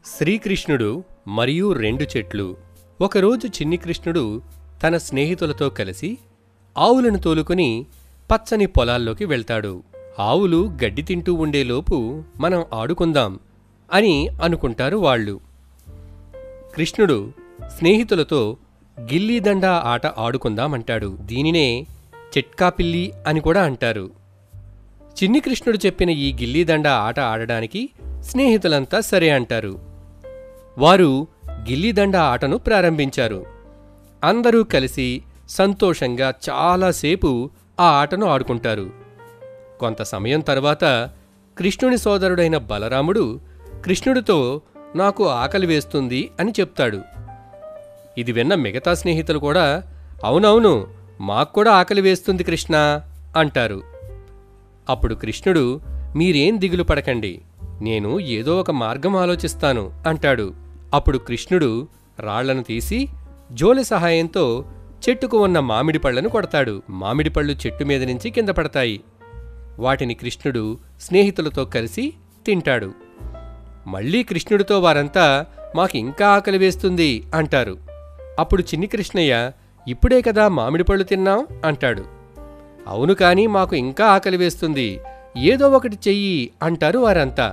శ్రీకృష్ణుడు మరియు రెండు చెట్లు ఒకరోజు చిన్ని కృష్ణుడు తన స్నేహితులతో కలిసి ఆవులను తోలుకొని పచ్చని పొలాల్లోకి వెళ్తాడు ఆవులు గడ్డి తింటూ ఉండేలోపు మనం ఆడుకుందాం అని అనుకుంటారు వాళ్ళు కృష్ణుడు స్నేహితులతో గిల్లీదండా ఆట ఆడుకుందామంటాడు దీనినే చెట్కాపిల్లి అని కూడా అంటారు చిన్ని కృష్ణుడు చెప్పిన ఈ గిల్లీదండ ఆట ఆడడానికి స్నేహితులంతా సరే అంటారు వారు గిల్లీదండ ఆటను ప్రారంభించారు అందరూ కలిసి సంతోషంగా చాలాసేపు ఆ ఆటను ఆడుకుంటారు కొంత సమయం తర్వాత కృష్ణుని సోదరుడైన బలరాముడు కృష్ణుడితో నాకు ఆకలి వేస్తుంది అని చెప్తాడు ఇది విన్న మిగతా స్నేహితులు కూడా అవునవును మాకు కూడా ఆకలి వేస్తుంది కృష్ణ అంటారు అప్పుడు కృష్ణుడు మీరేం దిగులు పడకండి నేను ఏదో ఒక మార్గం ఆలోచిస్తాను అంటాడు అప్పుడు కృష్ణుడు రాళ్లను తీసి జోలె సహాయంతో చెట్టుకు ఉన్న మామిడి పళ్లను కొడతాడు మామిడి పళ్ళు చెట్టు మీద నుంచి కింద పడతాయి వాటిని కృష్ణుడు స్నేహితులతో కలిసి తింటాడు మళ్ళీ కృష్ణుడితో వారంతా మాకు ఇంకా ఆకలి వేస్తుంది అంటారు అప్పుడు చిన్ని కృష్ణయ్య ఇప్పుడే కదా మామిడి పళ్ళు తిన్నాం అంటాడు అవును కానీ మాకు ఇంకా ఆకలి వేస్తుంది ఏదో ఒకటి చెయ్యి అంటారు వారంతా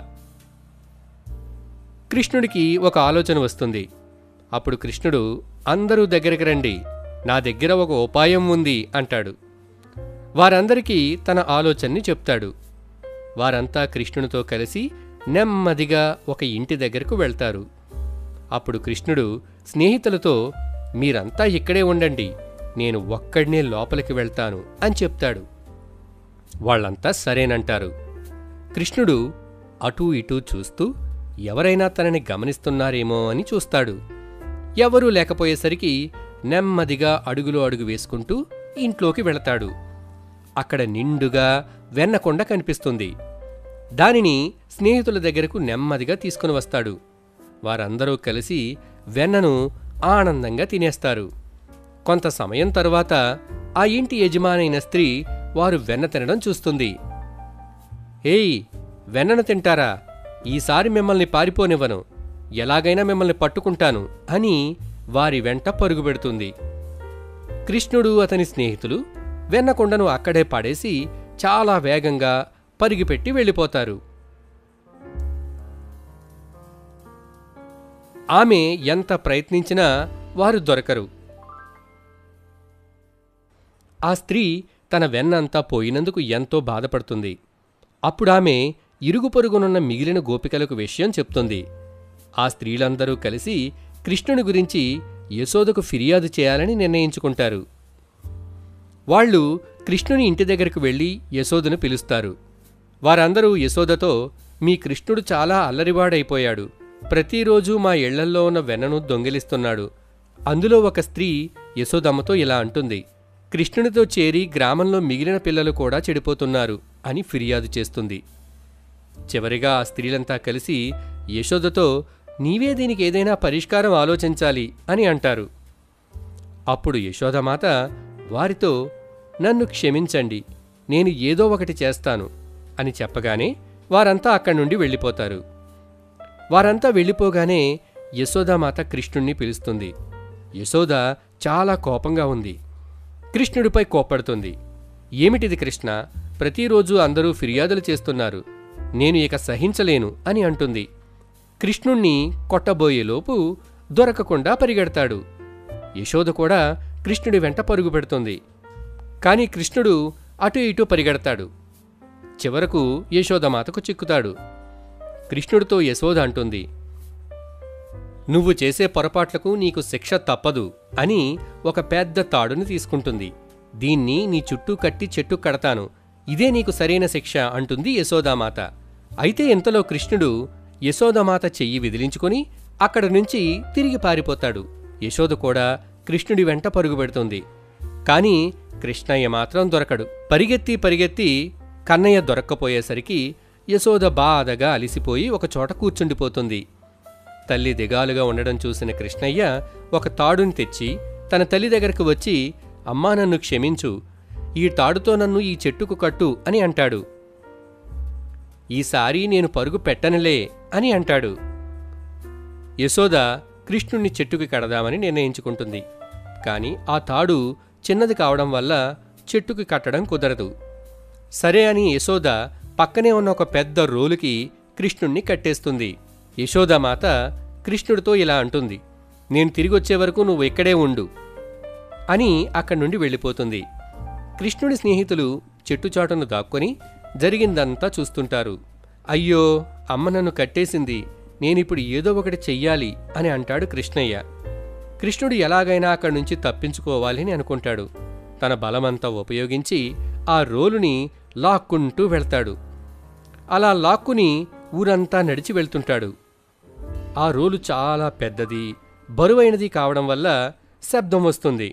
కృష్ణుడికి ఒక ఆలోచన వస్తుంది అప్పుడు కృష్ణుడు అందరూ దగ్గరికి రండి నా దగ్గర ఒక ఉపాయం ఉంది అంటాడు వారందరికీ తన ఆలోచనని చెప్తాడు వారంతా కృష్ణునితో కలిసి నెమ్మదిగా ఒక ఇంటి దగ్గరకు వెళ్తారు అప్పుడు కృష్ణుడు స్నేహితులతో మీరంతా ఇక్కడే ఉండండి నేను ఒక్కడినే లోపలికి వెళ్తాను అని చెప్తాడు వాళ్ళంతా సరేనంటారు కృష్ణుడు అటూ ఇటూ చూస్తూ ఎవరైనా తనని గమనిస్తున్నారేమో అని చూస్తాడు ఎవరూ లేకపోయేసరికి నెమ్మదిగా అడుగులో అడుగు వేసుకుంటూ ఇంట్లోకి వెళతాడు అక్కడ నిండుగా వెన్నకొండ కనిపిస్తుంది దానిని స్నేహితుల దగ్గరకు నెమ్మదిగా తీసుకుని వస్తాడు వారందరూ కలిసి వెన్నను ఆనందంగా తినేస్తారు కొంత సమయం తరువాత ఆ ఇంటి యజమానైన స్త్రీ వారు వెన్న తినడం చూస్తుంది ఏయ్ వెన్నను తింటారా ఈసారి మిమ్మల్ని పారిపోనివ్వను ఎలాగైనా మిమ్మల్ని పట్టుకుంటాను అని వారి వెంట పరుగుపెడుతుంది కృష్ణుడు అతని స్నేహితులు వెన్నకొండను అక్కడే పడేసి చాలా వేగంగా పరిగిపెట్టి వెళ్ళిపోతారు ఆమె ఎంత ప్రయత్నించినా వారు దొరకరు ఆ స్త్రీ తన వెన్నంతా పోయినందుకు ఎంతో బాధపడుతుంది అప్పుడామె ఇరుగు పొరుగునున్న మిగిలిన గోపికలకు విషయం చెప్తుంది ఆ స్త్రీలందరూ కలిసి కృష్ణుని గురించి యశోదకు ఫిర్యాదు చేయాలని నిర్ణయించుకుంటారు వాళ్ళు కృష్ణుని ఇంటి దగ్గరకు వెళ్ళి యశోదను పిలుస్తారు వారందరూ యశోదతో మీ కృష్ణుడు చాలా అల్లరివాడైపోయాడు ప్రతిరోజు మా ఇళ్లల్లో ఉన్న వెన్నను దొంగిలిస్తున్నాడు అందులో ఒక స్త్రీ యశోదమ్మతో ఇలా అంటుంది కృష్ణునితో చేరి గ్రామంలో మిగిలిన పిల్లలు కూడా చెడిపోతున్నారు అని ఫిర్యాదు చేస్తుంది చివరిగా ఆ స్త్రీలంతా కలిసి యశోదతో నీవే దీనికి ఏదైనా పరిష్కారం ఆలోచించాలి అని అంటారు అప్పుడు యశోదమాత వారితో నన్ను క్షమించండి నేను ఏదో ఒకటి చేస్తాను అని చెప్పగానే వారంతా అక్కడి నుండి వెళ్ళిపోతారు వారంతా వెళ్ళిపోగానే యశోదామాత కృష్ణుణ్ణి పిలుస్తుంది యశోద చాలా కోపంగా ఉంది కృష్ణుడిపై కోప్పడుతుంది ఏమిటిది కృష్ణ ప్రతిరోజు అందరూ ఫిర్యాదులు చేస్తున్నారు నేను ఇక సహించలేను అని అంటుంది కృష్ణుణ్ణి కొట్టబోయేలోపు దొరకకుండా పరిగెడతాడు యశోద కూడా కృష్ణుడి వెంట పరుగు పెడుతుంది కానీ కృష్ణుడు అటు ఇటు పరిగెడతాడు చివరకు యశోదమాతకు చిక్కుతాడు కృష్ణుడితో యశోద అంటుంది నువ్వు చేసే పొరపాట్లకు నీకు శిక్ష తప్పదు అని ఒక పెద్ద తాడుని తీసుకుంటుంది దీన్ని నీ చుట్టూ కట్టి చెట్టు కడతాను ఇదే నీకు సరైన శిక్ష అంటుంది యశోదామాత అయితే ఇంతలో కృష్ణుడు యశోదమాత చెయ్యి విదిలించుకొని అక్కడి నుంచి తిరిగి పారిపోతాడు యశోద కూడా కృష్ణుడి వెంట పరుగు పెడుతుంది కానీ కృష్ణయ్య మాత్రం దొరకడు పరిగెత్తి పరిగెత్తి కన్నయ్య దొరక్కపోయేసరికి యశోద బాధగా అలిసిపోయి ఒకచోట కూర్చుండిపోతుంది తల్లి దిగాలుగా ఉండడం చూసిన కృష్ణయ్య ఒక తాడుని తెచ్చి తన తల్లి దగ్గరకు వచ్చి అమ్మా నన్ను క్షమించు ఈ తాడుతో నన్ను ఈ చెట్టుకు కట్టు అని అంటాడు ఈసారి నేను పరుగు పెట్టనులే అని అంటాడు యశోద కృష్ణుణ్ణి చెట్టుకి కడదామని నిర్ణయించుకుంటుంది కానీ ఆ తాడు చిన్నది కావడం వల్ల చెట్టుకి కట్టడం కుదరదు సరే అని యశోద పక్కనే ఉన్న ఒక పెద్ద రోలుకి కృష్ణుణ్ణి కట్టేస్తుంది యశోదామాత కృష్ణుడితో ఇలా అంటుంది నేను తిరిగి వచ్చే వరకు నువ్వు ఇక్కడే ఉండు అని అక్కడి నుండి వెళ్ళిపోతుంది కృష్ణుడి స్నేహితులు చెట్టు చాటును దాక్కొని జరిగిందంతా చూస్తుంటారు అయ్యో అమ్మ నన్ను కట్టేసింది నేనిప్పుడు ఏదో ఒకటి చెయ్యాలి అని అంటాడు కృష్ణయ్య కృష్ణుడు ఎలాగైనా అక్కడి నుంచి తప్పించుకోవాలని అనుకుంటాడు తన బలమంతా ఉపయోగించి ఆ రోలుని లాక్కుంటూ వెళ్తాడు అలా లాక్కుని ఊరంతా నడిచి వెళ్తుంటాడు ఆ రోలు చాలా పెద్దది బరువైనది కావడం వల్ల శబ్దం వస్తుంది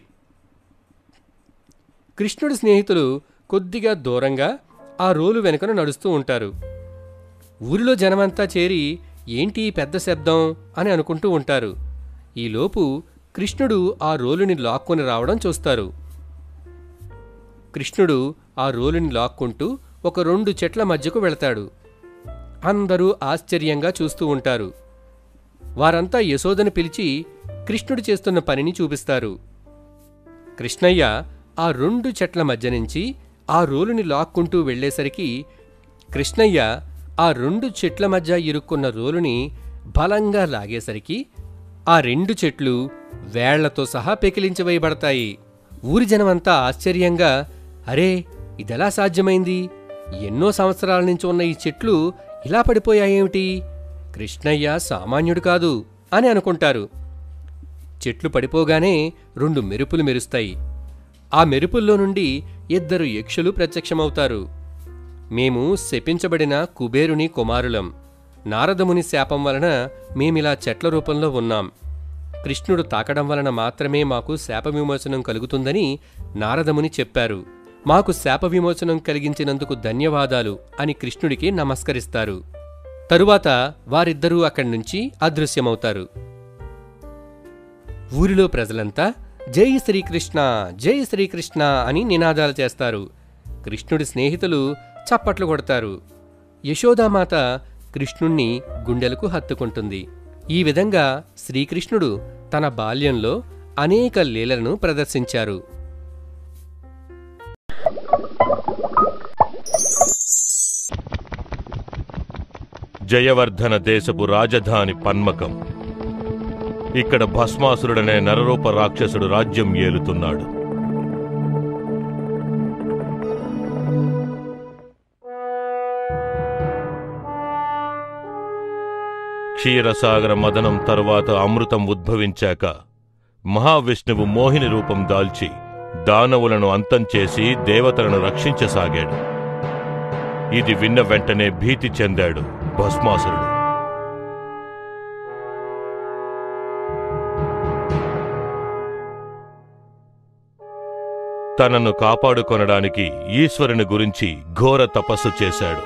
కృష్ణుడి స్నేహితులు కొద్దిగా దూరంగా ఆ రోలు వెనుకన నడుస్తూ ఉంటారు ఊరిలో జనమంతా చేరి ఏంటి ఈ పెద్ద శబ్దం అని అనుకుంటూ ఉంటారు ఈలోపు కృష్ణుడు ఆ రోలుని లాక్కొని రావడం చూస్తారు కృష్ణుడు ఆ రోలుని లాక్కుంటూ ఒక రెండు చెట్ల మధ్యకు వెళతాడు అందరూ ఆశ్చర్యంగా చూస్తూ ఉంటారు వారంతా యశోదని పిలిచి కృష్ణుడు చేస్తున్న పనిని చూపిస్తారు కృష్ణయ్య ఆ రెండు చెట్ల మధ్య నుంచి ఆ రోలుని లాక్కుంటూ వెళ్ళేసరికి కృష్ణయ్య ఆ రెండు చెట్ల మధ్య ఇరుక్కున్న రోలుని బలంగా లాగేసరికి ఆ రెండు చెట్లు వేళ్లతో సహా పెకిలించవేయబడతాయి ఊరి జనమంతా ఆశ్చర్యంగా అరే ఇదెలా సాధ్యమైంది ఎన్నో సంవత్సరాల నుంచి ఉన్న ఈ చెట్లు ఇలా పడిపోయాయేమిటి కృష్ణయ్య సామాన్యుడు కాదు అని అనుకుంటారు చెట్లు పడిపోగానే రెండు మెరుపులు మెరుస్తాయి ఆ మెరుపుల్లో నుండి ఇద్దరు యక్షులు ప్రత్యక్షమవుతారు మేము శపించబడిన కుబేరుని కుమారులం నారదముని శాపం వలన మేమిలా చెట్ల రూపంలో ఉన్నాం కృష్ణుడు తాకడం వలన మాత్రమే మాకు శాప విమోచనం కలుగుతుందని నారదముని చెప్పారు మాకు శాప విమోచనం కలిగించినందుకు ధన్యవాదాలు అని కృష్ణుడికి నమస్కరిస్తారు తరువాత వారిద్దరూ అక్కడి నుంచి అదృశ్యమవుతారు ఊరిలో ప్రజలంతా జై శ్రీకృష్ణ జై శ్రీకృష్ణ అని నినాదాలు చేస్తారు కృష్ణుడి స్నేహితులు చప్పట్లు కొడతారు యశోదామాత కృష్ణుణ్ణి గుండెలకు హత్తుకుంటుంది ఈ విధంగా శ్రీకృష్ణుడు తన బాల్యంలో అనేక లీలలను ప్రదర్శించారు జయవర్ధన దేశపు రాజధాని పన్మకం ఇక్కడ భస్మాసురుడనే నరరూప రాక్షసుడు రాజ్యం ఏలుతున్నాడు క్షీరసాగర మదనం తరువాత అమృతం ఉద్భవించాక మహావిష్ణువు మోహిని రూపం దాల్చి దానవులను అంతం చేసి దేవతలను రక్షించసాగాడు ఇది విన్న వెంటనే భీతి చెందాడు భస్మాసురుడు తనను కాపాడుకొనడానికి ఈశ్వరుని గురించి ఘోర తపస్సు చేశాడు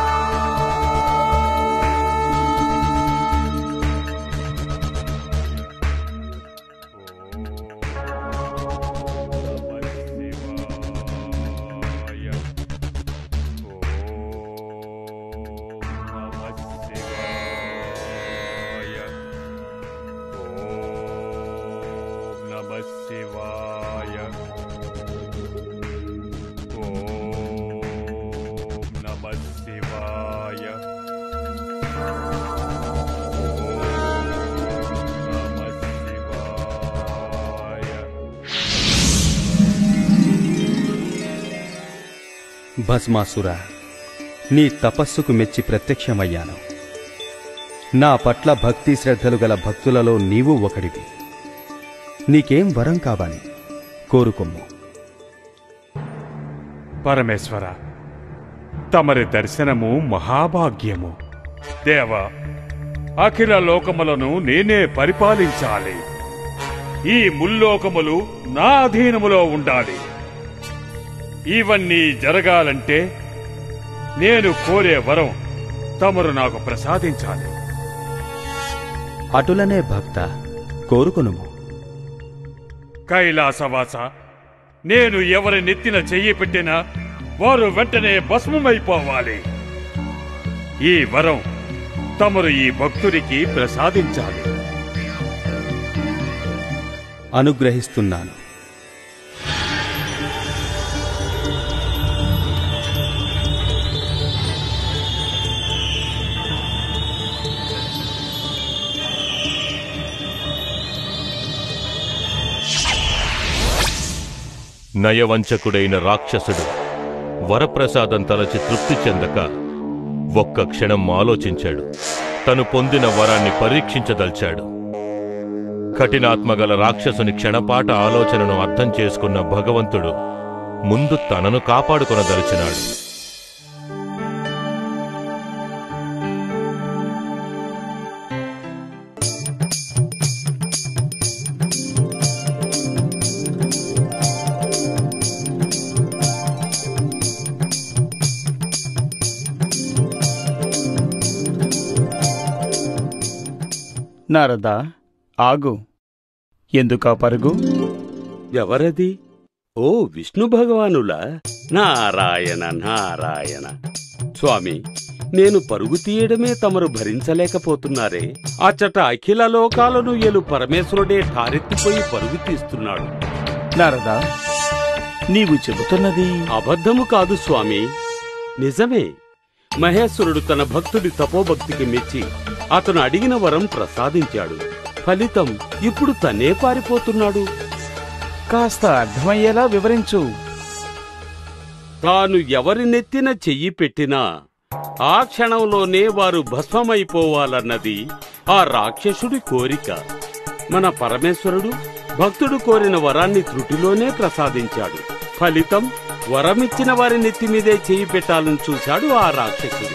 శివాయ ఓం నమ శివాయ ఓం నమ శివాయ భస్మాసుర నీ తపస్సుకు మెచ్చి ప్రత్యక్షమయ్యాను నా పట్ల భక్తి శ్రద్ధలు గల భక్తులలో నీవు ఒకడివి నీకేం వరం కావాలి కోరుకొమ్ము పరమేశ్వర తమరి దర్శనము మహాభాగ్యము దేవ అఖిల లోకములను నేనే పరిపాలించాలి ఈ ముల్లోకములు నా అధీనములో ఉండాలి ఇవన్నీ జరగాలంటే నేను కోరే వరం తమరు నాకు ప్రసాదించాలి అటులనే భక్త కోరుకొనుము కైలాసవాస నేను ఎవరి నెత్తిన చెయ్యి పెట్టినా వారు వెంటనే భస్మమైపోవాలి ఈ వరం తమరు ఈ భక్తుడికి ప్రసాదించాలి అనుగ్రహిస్తున్నాను నయవంచకుడైన రాక్షసుడు వరప్రసాదం తలచి తృప్తి చెందక ఒక్క క్షణం ఆలోచించాడు తను పొందిన వరాన్ని పరీక్షించదల్చాడు కఠినాత్మగల రాక్షసుని క్షణపాట ఆలోచనను అర్థం చేసుకున్న భగవంతుడు ముందు తనను కాపాడుకొనదలిచినాడు నారదా ఆగు ఎందుకా పరుగు ఎవరది ఓ విష్ణు భగవానులా నారాయణ నారాయణ స్వామి నేను పరుగు తీయడమే తమరు భరించలేకపోతున్నారే అచ్చట అఖిల లోకాలను ఎలు పరమేశ్వరుడే ఠారెత్తిపోయి పరుగు తీస్తున్నాడు నారదా నీవు చెబుతున్నది అబద్ధము కాదు స్వామి నిజమే మహేశ్వరుడు తన భక్తుడి తపోభక్తికి మెచ్చి అతను అడిగిన వరం ప్రసాదించాడు ఫలితం ఇప్పుడు తనే పారిపోతున్నాడు కాస్త అర్థమయ్యేలా వివరించు తాను ఎవరి నెత్తిన చెయ్యి పెట్టినా ఆ క్షణంలోనే వారు భస్మమైపోవాలన్నది ఆ రాక్షసుడి కోరిక మన పరమేశ్వరుడు భక్తుడు కోరిన వరాన్ని త్రుటిలోనే ప్రసాదించాడు ఫలితం వరమిచ్చిన వారి నెత్తి మీదే చెయ్యి పెట్టాలని చూశాడు ఆ రాక్షసుడు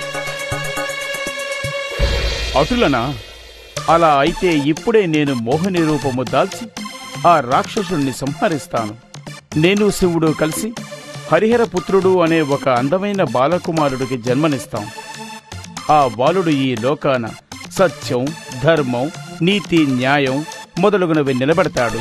అటులనా అలా అయితే ఇప్పుడే నేను మోహిని రూపము దాల్చి ఆ రాక్షసుణ్ణి సంహరిస్తాను నేను శివుడు కలిసి హరిహర పుత్రుడు అనే ఒక అందమైన బాలకుమారుడికి జన్మనిస్తాం ఆ బాలుడు ఈ లోకాన సత్యం ధర్మం నీతి న్యాయం మొదలగునవి నిలబెడతాడు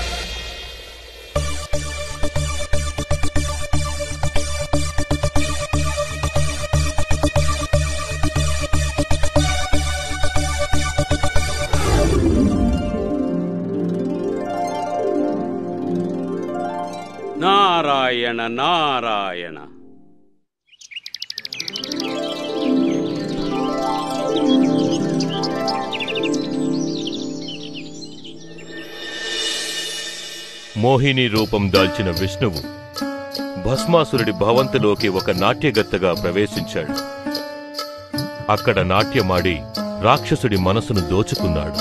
నారాయణ నారాయణ మోహిని రూపం దాల్చిన విష్ణువు భస్మాసురుడి భవంతిలోకి ఒక నాట్యగత్తగా ప్రవేశించాడు అక్కడ నాట్యమాడి రాక్షసుడి మనసును దోచుకున్నాడు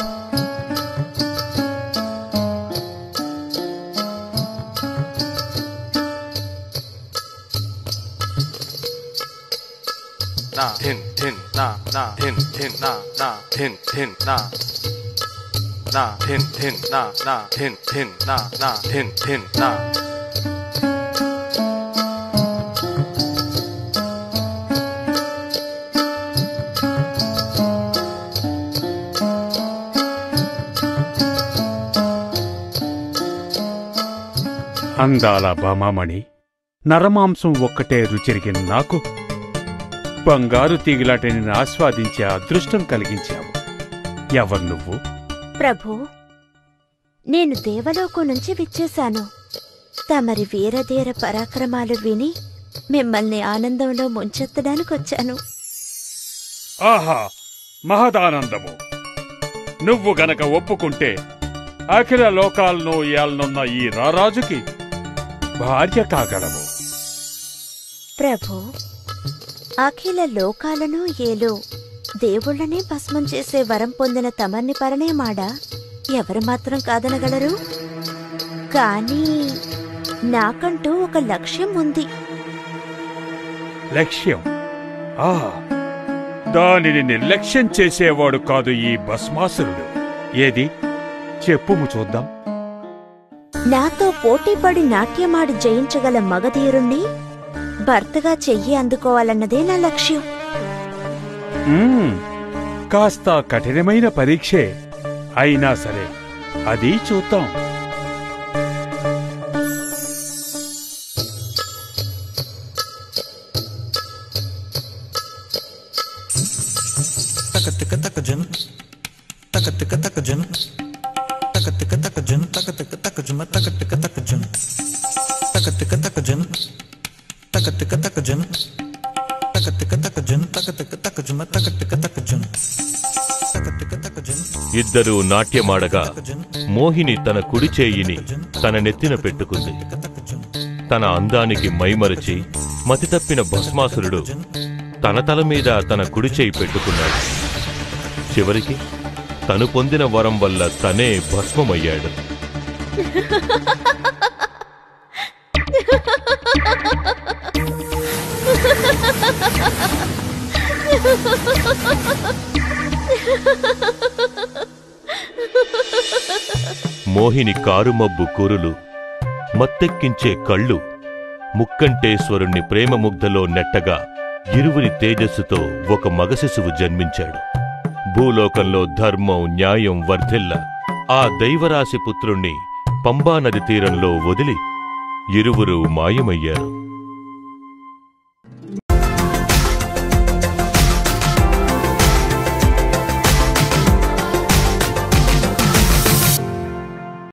na tin tin na na tin tin na na tin tin na na tin tin na na tin tin na na tin tin na అందాల బామామణి నరమాంసం ఒక్కటే రుచెరిగిన నాకు బంగారు తీగిలాటని ఆస్వాదించే అదృష్టం కలిగించావు ఎవరు నువ్వు ప్రభు నేను దేవలోకం నుంచి విచ్చేశాను తమరి వీరధీర పరాక్రమాలు విని మిమ్మల్ని ఆనందంలో ముంచెత్తడానికి వచ్చాను ఆహా మహదానందము నువ్వు గనక ఒప్పుకుంటే అఖిల లోకాలను ఏలనున్న ఈ రారాజుకి భార్య కాగలవు ప్రభు అఖిల లోకాలను ఏలో దేవుళ్ళనే భస్మం చేసే వరం పొందిన తమర్ని పరణేమాడా ఎవరు మాత్రం కాదనగలరు కానీ నాకంటూ ఒక లక్ష్యం ఉంది లక్ష్యం ఆ దానిని నిర్లక్ష్యం చేసేవాడు కాదు ఈ భస్మాసురుడు ఏది చెప్పుము చూద్దాం నాతో పోటీపడి నాట్యమాడి జయించగల మగధీరుణ్ణి భర్తగా చెయ్యి అందుకోవాలన్నదే నా లక్ష్యం మ్మ్. కాస్త కఠినమైన పరీక్షే అయినా సరే అది చూద్దాం తక తిక తక జను తక తిక తక జను తక తిక తక తక జన్ తక తిక తక జుమ తక తిక తక జన్ తక తిక తక జన్ తక తిక తక జన్ తక తిక తక జన్ తక తిక తక జుమ తక తిక తక జన్ తక తిక తక జన్ ఇద్దరూ నాట్యమాడగా మోహిని తన కుడి చేయిని తన నెత్తిన పెట్టుకుంది తన అందానికి మైమరచి మతితప్పిన భస్మాసురుడు తన తల మీద తన కుడి చేయి పెట్టుకున్నాడు చివరికి తను పొందిన వరం వల్ల తనే భస్మమయ్యాడు మోహిని కారుమబ్బు కురులు మత్తెక్కించే కళ్ళు ముక్కంటేశ్వరుణ్ణి ప్రేమముగ్ధలో నెట్టగా ఇరువురి తేజస్సుతో ఒక మగశిశువు జన్మించాడు భూలోకంలో ధర్మం న్యాయం వర్ధిల్ల ఆ దైవరాశి పుత్రుణ్ణి పంబానది తీరంలో వదిలి ఇరువురు మాయమయ్యారు